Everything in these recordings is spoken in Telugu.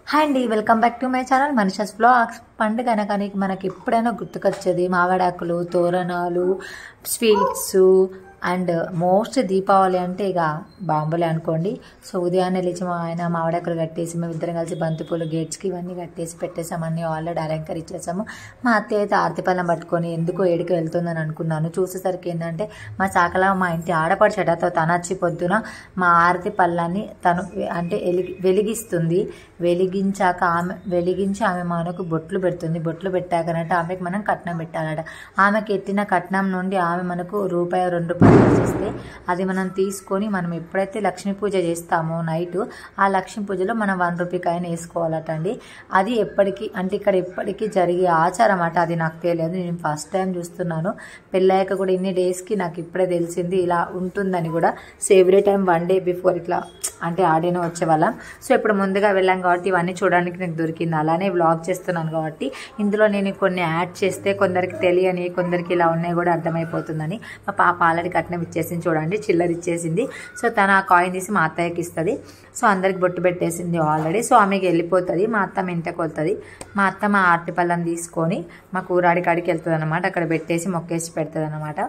హాయ్ అండి welcome back to my channel Manisha's blogs పండుగ అనగానే మనకి ఎప్పుడైనా గుర్తుకొచ్చేది మామిడాకులు తోరణాలు స్వీట్స్ అండ్ మోస్ట్ దీపావళి అంటే ఇక బాంబులే అనుకోండి సో ఉదయాన్నే లేచి మా ఆయన మామిడాకులు కట్టేసి మేము ఇద్దరం కలిసి బంతిపూలు గేట్స్కి ఇవన్నీ కట్టేసి పెట్టేసాము అన్నీ ఆల్రెడీ అలంకరించేసాము మా అత్తయ్య అయితే ఆర్తిపల్లం పట్టుకొని ఎందుకో ఏడికి వెళ్తుందని అనుకున్నాను చూసేసరికి ఏంటంటే మా చాకల మా ఇంటి ఆడపడిచట తను వచ్చి పొద్దున మా ఆరతి పళ్ళాన్ని తను అంటే వెలిగి వెలిగిస్తుంది వెలిగించాక ఆమె వెలిగించి ఆమె మనకు బొట్లు పెడుతుంది బొట్లు పెట్టాకనంటే ఆమెకు మనం కట్నం పెట్టాలట ఆమెకి ఎత్తిన కట్నం నుండి ఆమె మనకు రూపాయి రెండు రూపాయలు ఇస్తే అది మనం తీసుకొని మనం ఎప్పుడైతే లక్ష్మీ పూజ చేస్తామో నైట్ ఆ లక్ష్మీ పూజలో మనం వన్ రూపీ కాయన వేసుకోవాలట అండి అది ఎప్పటికీ అంటే ఇక్కడ ఎప్పటికీ జరిగే ఆచారం అట అది నాకు తెలియదు నేను ఫస్ట్ టైం చూస్తున్నాను పెళ్ళాక కూడా ఇన్ని డేస్కి నాకు ఇప్పుడే తెలిసింది ఇలా ఉంటుందని కూడా so every time one day before ఇట్లా అంటే ఆడిన వచ్చేవాళ్ళం సో ఇప్పుడు ముందుగా వెళ్ళాం కాబట్టి ఇవన్నీ చూడడానికి నాకు దొరికింది అలానే వ్లాగ్ చేస్తున్నాను కాబట్టి ఇందులో నేను కొన్ని యాడ్ చేస్తే కొందరికి తెలియని కొందరికి ఇలా ఉన్నాయి కూడా అర్థమైపోతుందని మా పాప ఆల్రెడీ కట్నం ఇచ్చేసింది చూడండి చిల్లర ఇచ్చేసింది సో తను ఆ కాయిన్ తీసి మా అత్తయ్యకి ఇస్తుంది సో అందరికి బొట్టు పెట్టేసింది ఆల్రెడీ సో ఆమెకి వెళ్ళిపోతుంది మా అత్తమ్మ ఇంటికి వెళ్తుంది మా అత్త మా ఆర్టి పళ్ళని తీసుకొని మా కూరాడి కాడికి వెళ్తుంది అనమాట అక్కడ పెట్టేసి మొక్కేసి పెడుతుంది అనమాట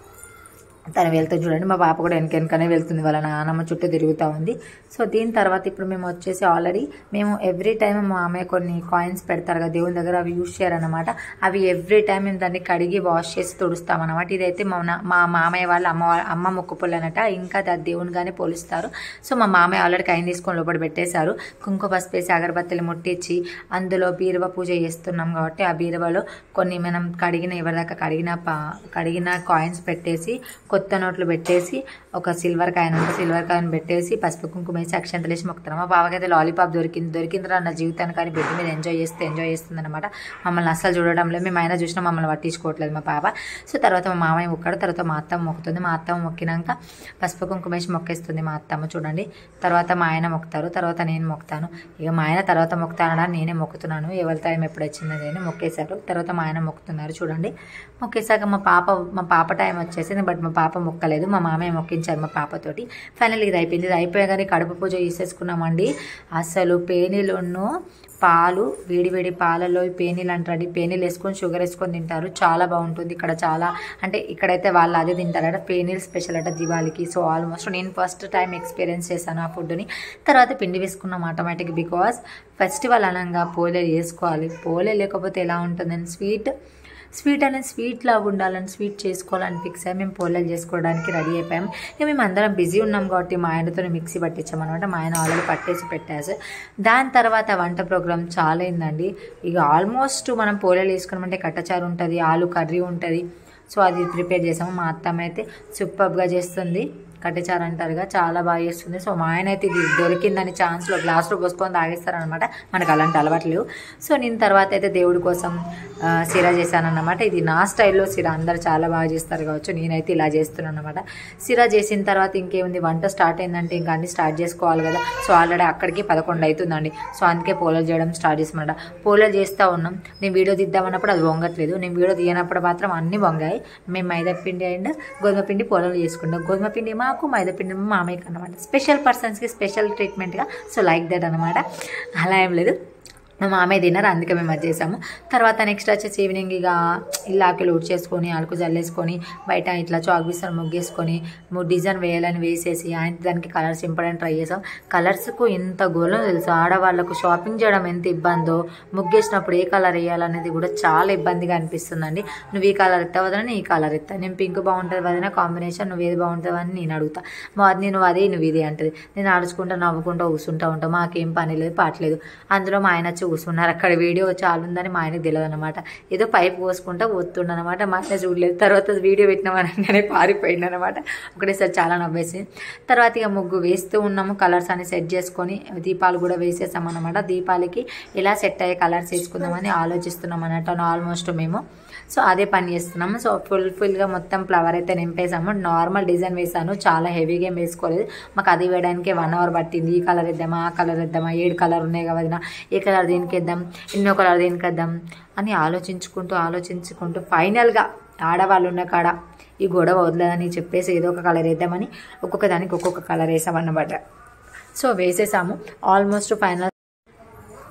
తను వెళ్తూ చూడండి మా పాప కూడా వెనక వెనకనే వెళ్తుంది వాళ్ళ నాన్నమ్మ చుట్టూ తిరుగుతూ ఉంది సో దీని తర్వాత ఇప్పుడు మేము వచ్చేసి ఆల్రెడీ మేము ఎవ్రీ టైం మా అమ్మాయి కొన్ని కాయిన్స్ పెడతారు కదా దేవుని దగ్గర అవి యూజ్ చేయాలన్నమాట అవి ఎవ్రీ టైం మేము దాన్ని కడిగి వాష్ చేసి తుడుస్తాం అనమాట ఇదైతే మా నా- మా మామయ్య వాళ్ళ అమ్మ వా- అమ్మ మొక్కు పుల్లనట ఇంకా అది దేవునిగానే పోలుస్తారు సో మా మామయ్య ఆల్రెడీ కాయిన్ తీసుకొని లోపల పెట్టేశారు కుంకుమ పసుపు వేసి అగరబత్తులు ముట్టించి అందులో బీరువా పూజ చేస్తున్నాం కాబట్టి ఆ బీరువాలో కొన్ని మనం కడిగిన ఎవరిదాకా కడిగిన పా కడిగిన కాయిన్స్ పెట్టేసి కొత్త నోట్లు పెట్టేసి ఒక సిల్వర్ కాయిన్ ఉంటే సిల్వర్ కాయిన్ పెట్టేసి పసుపు కుంకుమ వేసి అక్షంతలు వేసి మొక్కుతాం మా బావకైతే లాలీపాప్ దొరికింది దొరికిందిరా నా జీవితాన్ని కానీ బెడ్ మీద ఎంజాయ్ చేస్తే ఎంజాయ్ చేస్తుంది అనమాట మమ్మల్ని అస్సలు చూడడంలో మేము అయినా చూసినా మమ్మల్ని పట్టించుకోవట్లేదు మా పాప సో తర్వాత మా మామయ్య మొక్కాడు తర్వాత మా అత్తమ్మ మొక్కుతుంది మా అత్తమ్మ మొక్కినాక పసుపు కుంకుమ వేసి మొక్కేస్తుంది మా అత్తమ్మ చూడండి తర్వాత మా ఆయన మొక్కుతారు తర్వాత నేను మొక్కుతాను ఇక మా ఆయన తర్వాత మొక్కుతానని నేనే మొక్కుతున్నాను ఎవరి టైం ఎప్పుడు వచ్చింది అని మొక్కేశారు తర్వాత మా ఆయన మొక్కుతున్నారు చూడండి మొక్కేశాక మా పాప మా పాప టైం వచ్చేసింది బట్ మా పాప మొక్కలేదు మా మామయ్య మొక్కించారు మా పాపతోటి ఫైనల్ ఇది అయిపోయింది ఇది అయిపోయాగానే కడుపు పూజ చేసేసుకున్నామండి అసలు పేనీలును పాలు వేడి వేడి పాలలో ఈ పేనీలు అంటారు ఈ పేనీలు వేసుకొని షుగర్ వేసుకొని తింటారు చాలా బాగుంటుంది ఇక్కడ చాలా అంటే ఇక్కడైతే వాళ్ళు అదే తింటారట పేనీలు స్పెషల్ అట దివాళీకి సో ఆల్మోస్ట్ నేను ఫస్ట్ టైం ఎక్స్పీరియన్స్ చేశాను ఆ ఫుడ్ని తర్వాత పిండి వేసుకున్నాం ఆటోమేటిక్ బికాస్ ఫెస్టివల్ అనగా పోలే చేసుకోవాలి పోలే లేకపోతే ఎలా ఉంటుందని స్వీట్ స్వీట్ అనేది స్వీట్ లాగా ఉండాలని స్వీట్ చేసుకోవాలని ఫిక్స్ అయ్యి మేము పోలేలు చేసుకోవడానికి రెడీ అయిపోయాం ఇక మేము అందరం బిజీ ఉన్నాం కాబట్టి మా ఆయనతో మిక్సీ పట్టించాం అనమాట మా ఆయన ఆల్రెడీ పట్టేసి పెట్టేసి దాని తర్వాత వంట ప్రోగ్రామ్ చాలా అయిందండి ఇక ఆల్మోస్ట్ మనం పోలేలు వేసుకున్నామంటే కట్టచారు ఉంటుంది ఆలు కర్రీ ఉంటుంది సో అది ప్రిపేర్ చేసాము మా అత్తమ్మ అయితే సూపర్గా చేస్తుంది కట్టెచారు అంటారుగా చాలా బాగా చేస్తుంది సో మా ఆయన అయితే ఇది దొరికిందని ఛాన్స్లో గ్లాస్లో పోసుకొని తాగేస్తారనమాట మనకు అలాంటి అలవాట్లు లేవు సో నేను తర్వాత అయితే దేవుడి కోసం ఆ, సిర చేశానన్నమాట ఇది నా స్టైల్లో సిర అందరు చాలా బాగా చేస్తారు కావచ్చు నేనైతే ఇలా చేస్తున్నాను అనమాట సిర చేసిన తర్వాత ఇంకేముంది వంట స్టార్ట్ అయిందంటే ఇంకా అన్ని స్టార్ట్ చేసుకోవాలి కదా సో ఆల్రెడీ అక్కడికి పదకొండు అవుతుందండి సో అందుకే పోలలు చేయడం స్టార్ట్ చేసినమాట పోలలు చేస్తూ ఉన్నాం నేను వీడియో తీద్దామన్నప్పుడు అది వంగట్లేదు నేను వీడియో తీయనప్పుడు మాత్రం అన్నీ వంగాయి మేము మైదా పిండి అండ్ గోధుమ పిండి పోలలు చేసుకుంటాం గోధుమ పిండి మాకు మైదా పిండి మా మామయ్యకి అనమాట స్పెషల్ పర్సన్స్కి స్పెషల్ ట్రీట్మెంట్గా సో లైక్ దట్ అనమాట అలా ఏం లేదు మా మామయ్య తిన్నారు అందుకే మేము అది చేసాము తర్వాత నెక్స్ట్ వచ్చేసి ఈవినింగ్ ఇక ఇల్లాకి ఊడ్ చేసుకొని అలుకు జల్లేసుకొని బయట ఇట్లా చాక్ బీసర్ ముగ్గేసుకొని ము- డిజైన్ వేయాలని వేసేసి ఆయన దానికి కలర్స్ ఇంపడానికి ట్రై చేసాం కలర్స్కు ఇంత గోలం తెలుసు ఆడవాళ్ళకు షాపింగ్ చేయడం ఎంత ఇబ్బందో ముగ్గేసినప్పుడు ఏ కలర్ వేయాలనేది కూడా చాలా ఇబ్బందిగా అనిపిస్తుందండి నువ్వు ఈ కలర్ ఎత్తావు వదిన ఈ కలర్ ఎత్తా నేను పింక్ బాగుంటుంది వదిన కాంబినేషన్ నువ్వు ఏది బాగుంటుంది అని నేను అడుగుతా మా అది నువ్వు అదే నువ్వు ఇది అంటది నేను ఆడుచుకుంటా నవ్వుకుంటా కూర్చుంటా ఉంటా మాకేం పని లేదు పాటలేదు అందులో మా ఆయన వచ్చి కూర్చున్నారు అక్కడ వీడియో చాలా ఉందని మా ఆయనకు తెలియదు అనమాట ఏదో పైప్ పోసుకుంటా పోతుండనమాట మా ఆయన చూడలేదు తర్వాత వీడియో పెట్టినామనగానే పారిపోయింది అనమాట ఒకటేసారి చాలా నవ్వేసి తర్వాత ఇక ముగ్గు వేస్తూ ఉన్నాము కలర్స్ అని సెట్ చేసుకొని దీపాలు కూడా వేసేసాం అనమాట దీపాలకి ఎలా సెట్ అయ్యే కలర్స్ వేసుకుందామని ఆలోచిస్తున్నాం అన్నట్టు ఆల్మోస్ట్ మేము సో అదే పని చేస్తున్నాము సో ఫుల్ ఫుల్గా మొత్తం ఫ్లవర్ అయితే నింపేసాము నార్మల్ డిజైన్ వేసాను చాలా హెవీగా ఏం వేసుకోలేదు మాకు అది వేయడానికి వన్ అవర్ పట్టింది ఈ కలర్ ఇద్దామా ఆ కలర్ ఇద్దామా ఏడు కలర్ ఉన్నాయి కదా ఏ కలర్ దేనికి ఇద్దాం ఎన్నో కలర్ దేనికి ఇద్దాం అని ఆలోచించుకుంటూ ఆలోచించుకుంటూ ఫైనల్గా ఆడవాళ్ళు ఉన్న కాడ ఈ గొడవ వదలదని చెప్పేసి ఏదో ఒక కలర్ వేద్దామని ఒక్కొక్క దానికి ఒక్కొక్క కలర్ వేసామన్నమాట సో వేసేసాము ఆల్మోస్ట్ ఫైనల్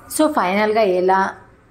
సో ఫైనల్గా ఎలా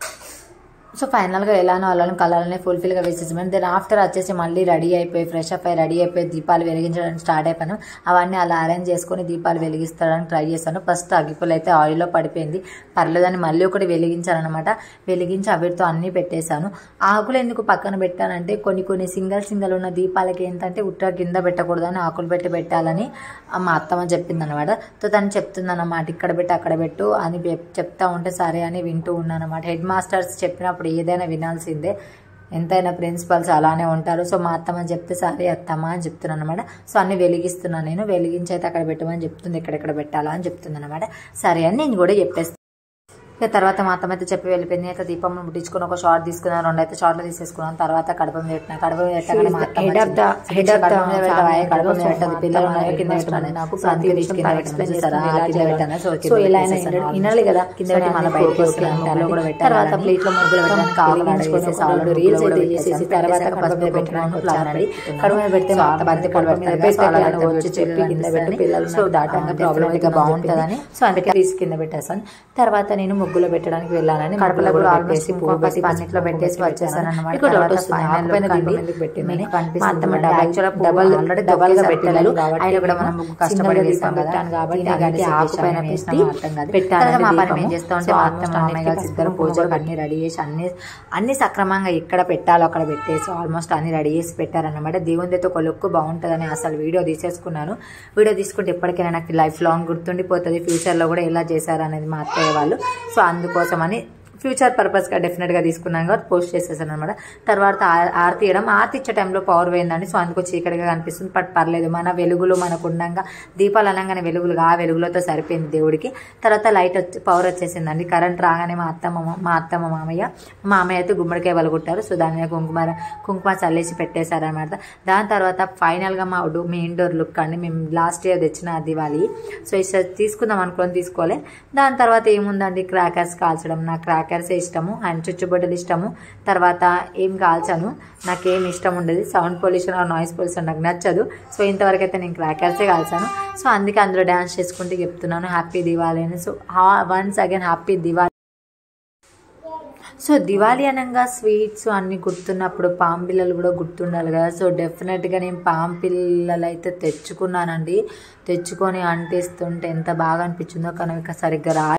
సో ఫైనల్గా ఎలానో అలానే కలర్ని ఫుల్ఫిల్గా వేసేసాను దెన్ ఆఫ్టర్ వచ్చేసి మళ్ళీ రెడీ అయిపోయి ఫ్రెష్ అప్ అయి రెడీ అయిపోయి దీపాలు వెలిగించడానికి స్టార్ట్ అయిపోయాను అవన్నీ అలా అరేంజ్ చేసుకొని దీపాలు వెలిగిస్తాడానికి ట్రై చేశాను ఫస్ట్ అగ్గిపుల్ అయితే ఆయిల్లో పడిపోయింది పర్లేదని మళ్ళీ ఒకటి వెలిగించాను అనమాట వెలిగించి అవిటితో అన్నీ పెట్టేశాను ఆకులు ఎందుకు పక్కన పెట్టానంటే కొన్ని కొన్ని సింగల్ సింగల్ ఉన్న దీపాలకి ఏంటంటే ఉట్ట కింద పెట్టకూడదని ఆకులు పెట్టి పెట్టాలని మా అత్తమ్మ చెప్పింది అనమాట సో తను చెప్తుంది అనమాట ఇక్కడ పెట్టి అక్కడ పెట్టు అని చెప్- చెప్తా ఉంటే సరే అని వింటూ ఉన్నాను అనమాట హెడ్ మాస్టర్స్ చెప్పినప్పుడు ఏదైనా వినాల్సిందే ఎంతైనా ప్రిన్సిపల్స్ అలానే ఉంటారు సో మా అత్తమ్మ చెప్తే సరే అత్తమ్మ అని చెప్తున్నాను అనమాట సో అన్ని వెలిగిస్తున్నాను నేను వెలిగించి అయితే అక్కడ పెట్టమని చెప్తుంది ఎక్కడెక్కడ పెట్టాలా అని చెప్తుంది అనమాట సరే అని నేను కూడా చెప్పేస్తాను ఇక తర్వాత మా అత్తమ్మ అయితే చెప్పి వెళ్ళిపోయింది అయితే దీపం ముట్టించుకుని ఒక షార్ట్ తీసుకున్నాను రెండు అయితే షార్ట్లు తీసేసుకున్నాను తర్వాత కడప మీద పెట్టిన కడప మీద పెట్టగానే మా అత్తమ్మ head of the- వచ్చింది. head of the కడప మీద పెట్టవా? family. కడప మీద So, పెట్టదు మా పిల్లలు అత్తమ్మ ఉన్నారు కింద కింద పెట్టమని పెట్టమని నాకు నాకు ప్రతి ప్రతి విషయం విషయం కింద explain పెట్టమని చేస్తుంది, చూస్తారా? ఇలా కింద చేయాలి. పెట్టాను సో సో ఇలా అయినా పెట్టేసాను. వినడు- వినాలి కదా కింద సో పెట్టి నేను మళ్ళీ ప్లేట్లో బయటకు కూడా తీసుకుని పెట్టాను. కూడా పెట్టాను. తర్వాత ప్లేట్లో ముగ్గులు పెట్టాను కావాలి వెలిగించుకొని వేసేసి ఒక ఆల్రెడీ రెండు రీల్స్ కూడా అయితే పెట్టేసి చేసేసి తర్వాత పెట్టేసాక కడప మీద పసుపు పెట్టడానికి కుంకుమ ప్లాన్ రెడీ. పెట్టుకున్నాను. కడప మీద పెడితే సో మా ఆ అత్త బంతి బంతి కూడా పెడతారు పెడతారు. కదా, సో పిల్లలు అలానే వచ్చి వచ్చి చెప్పి కింద పెట్టు, పిల్లలు సో ఉన్నారు, దాటంగా ఆ, ప్రాబ్లం definitely అయితే గా బాగుంటుందని సో అందుకే తీసి కింద పెట్టేసాను తర్వాత నేను ముగ్గులో పెట్టడానికి వెళ్ళానని కడపలో కూడా ఆల్మోస్ట్ పువ్వు పెట్టి పన్నీట్లో పెట్టేసి వచ్చేసాను అనమాట మీకు డౌట్ తర్వాత వస్తుంది, final ఆకుపైన look దీపం అండి. ఎందుకు పెట్టిందని? మీకు మా కనిపిస్తుంది అత్తమ్మ అంటే డబల్- actual పువ్వు డబల్- already డబల్ గా తొక్కేసారు పెట్టినారు పిల్లలు. కాబట్టి అయినా కూడా నేను మనం చిన్నగా కష్టపడి దీపం వేసాం కదా పెట్టాను కాబట్టి దీనికి దానికి అనేసి ఆకు పైన ఆకు పెట్టి పెట్టాను పెట్టాను మా పని దీపము. ఏం చేస్తా ఉంటే సో మా almost అత్త మామయ్య అన్నిటికీ కలిసి ఇద్దరు పసుపు పూజకు కుంకుమ అన్ని రెడీ చేసి అన్ని అన్ని సక్రమంగా ఎక్కడ పెట్టాలో అక్కడ పెట్టేసి ఆల్మోస్ట్ అన్ని రెడీ చేసి పెట్టారన్నమాట దేవుని అయితే ఒక లుక్ బాగుంటుందని అసలు వీడియో తీసేసుకున్నాను వీడియో తీసుకుంటే ఎప్పటికైనా నాకు లైఫ్ లాంగ్ గుర్తుండిపోతుంది ఫ్యూచర్లో కూడా ఎలా చేశారు అనేది మా అత్తయ్య వాళ్ళు సో అందుకోసమని ఫ్యూచర్ పర్పస్గా డెఫినెట్గా తీసుకున్నాను కాబట్టి పోస్ట్ చేసేసాను అనమాట తర్వాత ఆ- ఆరతి ఇవ్వడం ఆరతి ఇచ్చే టైంలో పవర్ పోయిందండి సో అందుకు చీకటిగా కనిపిస్తుంది బట్ పర్లేదు మన వెలుగులు మనకు ఉండంగా దీపాలు అనగానే వెలుగులు ఆ వెలుగులతో సరిపోయింది దేవుడికి తర్వాత లైట్ వచ్చి పవర్ వచ్చేసిందండి కరెంట్ రాగానే మా అత్తమ్మ మా అత్తమ్మ మామయ్య మా మామయ్య అయితే గుమ్మడికాయ వలుగుట్టారు సో దాని మీద కుంకుమ కుంకుమ చల్లేసి పెట్టేశారనమాట దాని తర్వాత ఫైనల్గా మా డు- మీ ఇండోర్ లుక్ అండి మేము లాస్ట్ ఇయర్ తెచ్చిన దివాళీ సో ఇష్ట తీసుకుందాం అనుకొని తీసుకోలే దాని తర్వాత ఏముందండి క్రాకర్స్ కాల్చడం నా క్రాకర్స్ ఇష్టము అండ్ చుచ్చుబొడ్డలు ఇష్టము తర్వాత ఏం కాల్చాను నాకేం ఇష్టం ఉండదు సౌండ్ పొల్యూషన్ ఆ నాయిస్ పొల్యూషన్ నాకు నచ్చదు సో ఇంతవరకు అయితే నేను క్రాకర్సే కాల్చాను సో అందుకే అందులో డ్యాన్స్ చేసుకుంటూ చెప్తున్నాను హ్యాపీ దివాళీ అని so once again happy Diwali so Diwali అనగా స్వీట్స్ అన్ని గుర్తున్నప్పుడు పామ్ పిల్లలు కూడా గుర్తుండాలి కదా సో డెఫినెట్గా నేను పామ్ పిల్లలు అయితే తెచ్చుకున్నానండి తెచ్చుకొని అంటిస్తుంటే ఎంత బాగా అనిపించిందో కానీ ఇక సరిగ్గా రా